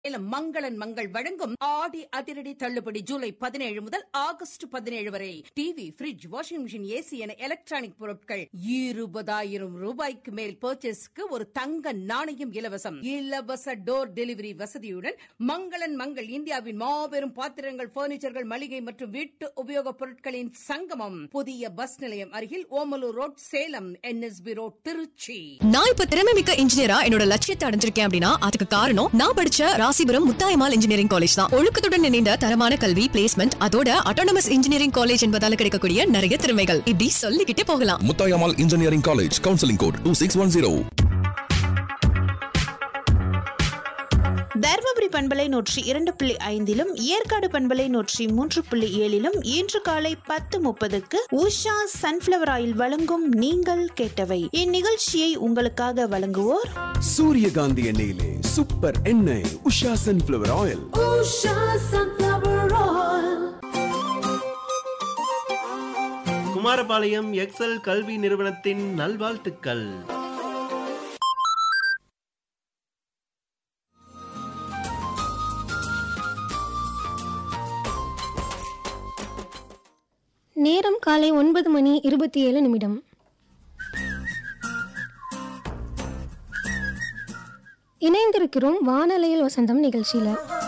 சேலம் மங்களன் மங்கள் வழங்கும் ஆடி அதிரடி தள்ளுபடி ஜூலை பதினேழு முதல் ஆகஸ்ட் பதினேழு வரை TV fridge washing machine AC என எலக்ட்ரானிக் பொருட்கள் இருபதாயிரம் ரூபாய்க்கு மேல் பர்ச்சேஸ்க்கு ஒரு தங்க நாணயம் இலவசம் இலவச டோர் டெலிவரி வசதியுடன் மங்களன் மங்கள் இந்தியாவின் மாபெரும் பாத்திரங்கள் பர்னிச்சர்கள் மளிகை மற்றும் வீட்டு உபயோகப் பொருட்களின் சங்கமம் புதிய பஸ் நிலையம் அருகில் Omalur road Salem NSB road Trichy நான் இப்ப திறமை மிக்க இன்ஜினியரா என்னோட லட்சியத்தை அடைஞ்சிருக்கேன் அப்படின்னா அதுக்கு காரணம் நான் படிச்ச ராசிபுரம் முத்தாயமால் இன்ஜினியரிங் காலேஜ் தான் ஒழுக்கத்துடன் இணைந்த தரமான கல்வி பிளேஸ்மெண்ட் அதோட அட்டானமஸ் இன்ஜினியரிங் காலேஜ் என்பதால கிடைக்கக்கூடிய நிறைய திறமைகள் இப்படி சொல்லிக்கிட்டே போகலாம் Muthayammal engineering college counselling code two six one zero Dharmapuri பண்பலை நூற்றி இரண்டு புள்ளி ஐந்திலும் ஏற்காடு பண்பலை நூற்றி மூன்று புள்ளி ஏழிலும் இன்று காலை பத்து முப்பதுக்கு உஷா சன்ஃபிளவர் ஆயில் வழங்கும் நீங்கள் கேட்டவை இந்நிகழ்ச்சியை உங்களுக்காக வழங்குவோர் சூரியகாந்தி எண்ணெயிலே சூப்பர் எண்ணெய் Usha sunflower oil Kumarapalayam Excel கல்வி நிறுவனத்தின் நல்வாழ்த்துக்கள் நேரம் காலை ஒன்பது மணி இருபத்தி ஏழு நிமிடம் இணைந்திருக்கிறோம் வானலையில் வசந்தம் நிகழ்ச்சியில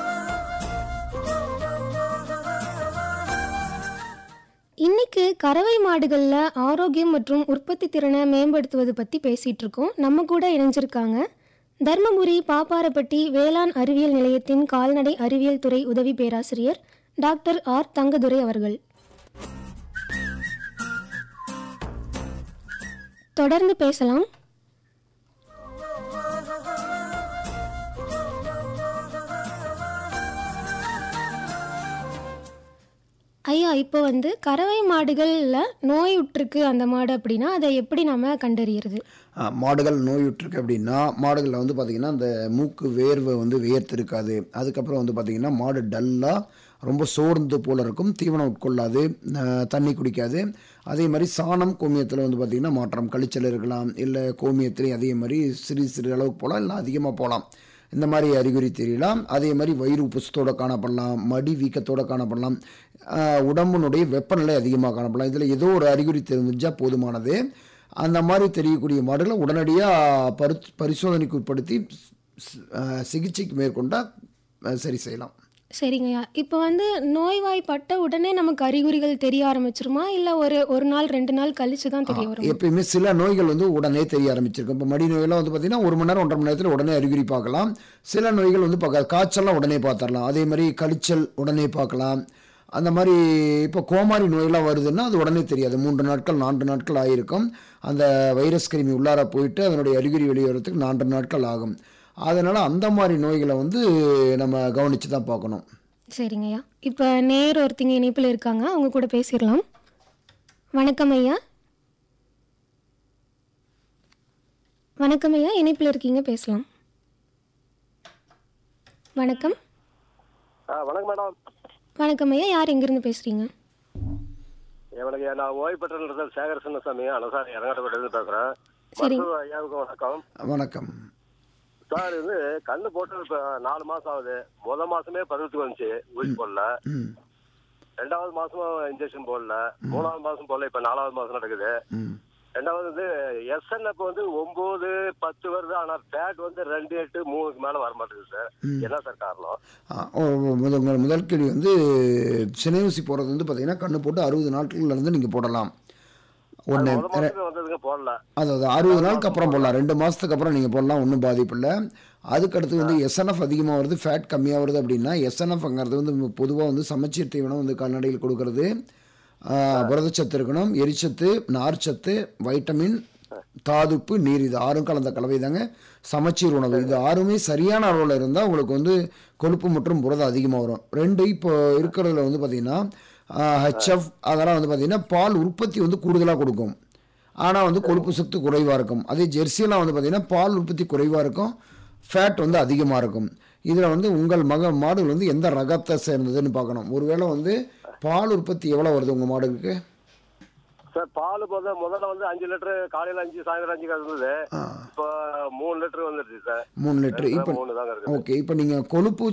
இன்னைக்கு கறவை மாடுகளில் ஆரோக்கியம் மற்றும் உற்பத்தி திறனை மேம்படுத்துவது பற்றி பேசிகிட்டு இருக்கோம் நம்ம கூட இணைஞ்சிருக்காங்க தர்மபுரி பாப்பாரப்பட்டி வேளாண் அறிவியல் நிலையத்தின் கால்நடை அறிவியல் துறை உதவி பேராசிரியர் டாக்டர் ஆர் தங்கதுரை அவர்கள் தொடர்ந்து பேசலாம் ஐயா இப்போ வந்து கறவை மாடுகளில் நோய் உற்றுக்கு அந்த மாடு அப்படின்னா அதை எப்படி நம்ம கண்டறியறது ஆ, மாடுகள் நோயுற்றிருக்கு அப்படின்னா மாடுகளில் வந்து பார்த்திங்கன்னா அந்த மூக்கு வேர்வை வந்து வேர்த்திருக்காது அதுக்கப்புறம் வந்து பார்த்திங்கன்னா மாடு டல்லாக ரொம்ப சோர்ந்து போல இருக்கும் தீவனம் உட்கொள்ளாது ஆ, தண்ணி குடிக்காது அதே மாதிரி சாணம் கோமியத்தில் வந்து பார்த்திங்கன்னா மாற்றம் கழிச்சல் இருக்கலாம் இல்லை கோமியத்துலேயும் அதே மாதிரி சிறு சிறு அளவுக்கு போகலாம் இல்லை அதிகமாக போகலாம் இந்த மாதிரி அறிகுறி தெரியலாம் அதே மாதிரி வயிறு உப்புசத்தோட காணப்படலாம் மடி வீக்கத்தோட காணப்படலாம் ஆஹ் உடம்பினுடைய வெப்பநிலை அதிகமாக காணப்படலாம் இதில் ஏதோ ஒரு அறிகுறி தெரிஞ்சால் போதுமானது அந்த மாதிரி தெரியக்கூடிய மாடுகளை உடனடியாக பரி பரிசோதனைக்கு உட்படுத்தி ஸ்- ஆஹ் சிகிச்சைக்கு மேற்கொண்டால் ஆஹ் சரி செய்யலாம் சரிங்கய்யா இப்போ வந்து நோய்வாய்ப்பட்ட உடனே நமக்கு அறிகுறிகள் தெரிய ஆரம்பிச்சிருமா இல்லை ஒரு ஒரு நாள் ரெண்டு நாள் கழிச்சு தான் தெரிய வரும் எப்பயுமே சில நோய்கள் வந்து உடனே தெரிய ஆரம்பிச்சிருக்கும் இப்போ மடி நோயெல்லாம் வந்து பார்த்தீங்கன்னா ஒரு மணி நேரம் ஒன்றரை மணி நேரத்தில் உடனே அறிகுறி பார்க்கலாம் சில நோய்கள் வந்து பார்க்க காய்ச்சல்லாம் உடனே பார்த்துடலாம் அதே மாதிரி கழிச்சல் உடனே பார்க்கலாம் அந்த மாதிரி இப்போ கோமாரி நோயெல்லாம் வருதுன்னா அது உடனே தெரியாது மூன்று நாட்கள் நான்கு நாட்கள் ஆகிருக்கும் அந்த வைரஸ் கிருமி உள்ளார போயிட்டு அதனுடைய அறிகுறி வெளியேறதுக்கு நான்கு நாட்கள் ஆகும் அதனால் அந்த மாதிரி நோய்களை வந்து நம்ம கவனித்து தான் பார்க்கணும் சரிங்கய்யா இப்போ நேர் ஒருத்தங்க இணைப்பில் இருக்காங்க அவங்க கூட பேசிடலாம் வணக்கம் ஐயா வணக்கம் ஐயா இணைப்பில் இருக்கீங்க பேசலாம் வணக்கம் ஆ வணக்கம் மேடம் வணக்கம் ஐயா யார் எங்கேருந்து பேசுகிறீங்க எனக்கு நான் ஓய்வு பெற்ற சேகர் சின்னசாமி அனசாரி இறங்காட்டப்பட்டு பேசுறேன் சரி. மருத்துவ ஐயாவுக்கு வணக்கம் வணக்கம் சார் இது கண்ணு போட்டு இப்ப நாலு மாசம் ஆகுது முத மாசமே பருவத்துக்கு வந்துச்சு ஊசி போடல ம் ரெண்டாவது மாசமும் இன்ஜெக்ஷன் போடல மூணாவது மாசம் போடல இப்ப நாலாவது மாசம் நடக்குது ம் ரெண்டாவது வந்து எஸ்என்எஃப் வந்து ஒன்பது பத்து வருது ஆனா ஃபேட் வந்து ரெண்டு எட்டு மூணுக்கு மேல வர மாட்டேங்குது சார் என்ன சார் காரணம் ஆ, ஓ, ஓ, முதல் உங்கள் முதல் கேள்வி வந்து சினை ஊசி போடுறது வந்து பார்த்தீங்கன்னா கண்ணு போட்டு அறுபது நாட்கள்ல இருந்து நீங்கள் போடலாம் ஒன்று முத மாசத்துக்கு வந்ததுங்க போடல அதாவது அறுபது நாளுக்கு அப்புறம் போடலாம் ரெண்டு மாதத்துக்கு அப்புறம் நீங்கள் போடலாம் ஒன்றும் பாதிப்பு இல்லை அதுக்கடுத்து வந்து எஸ்என்எஃப் அதிகமாக வருது ஃபேட் கம்மியாக வருது அப்படின்னா எஸ்என்எஃப்ங்கிறது வந்து பொதுவாக வந்து சமச்சீர் தீவனம் வந்து கால்நடையில் கொடுக்கறது ஆ, புரதச்சத்து இருக்கணும் எரிச்சத்து நார்ச்சத்து வைட்டமின் தாதுப்பு நீர் இது ஆறும் கலந்த கலவை தாங்க சமச்சீர் உணவு இது ஆறுமே சரியான அளவில் இருந்தால் உங்களுக்கு வந்து கொழுப்பு மற்றும் புரதம் அதிகமாக வரும் ரெண்டு இப்போ இருக்கிறதுல வந்து பார்த்தீங்கன்னா ஹெச்எஃப் அதெல்லாம் வந்து பார்த்தீங்கன்னா பால் உற்பத்தி வந்து கூடுதலாக கொடுக்கும் ஆனால் வந்து கொழுப்பு சத்து குறைவாக இருக்கும் அதே ஜெர்சியெல்லாம் வந்து பார்த்தீங்கன்னா பால் உற்பத்தி குறைவாக இருக்கும் ஃபேட் வந்து அதிகமாக இருக்கும் இதில் வந்து உங்கள் மக மாடுகள் வந்து எந்த ரகத்தை சேர்ந்ததுன்னு பார்க்கணும் ஒருவேளை வந்து பால் உற்பத்தி எவ்வளோ வருது உங்கள் மாடுகளுக்கு சார் பால் போது முதல்ல வந்து அஞ்சு லிட்டரு காலையில அஞ்சு சாயந்தரம் அஞ்சு இருந்தது ஆ இப்போ மூணு லிட்டர் வந்துருச்சு சார் மூணு லிட்டரு இப்போ மூணு தாங்க இருக்குது ஓகே இப்போ நீங்கள் கொழுப்பு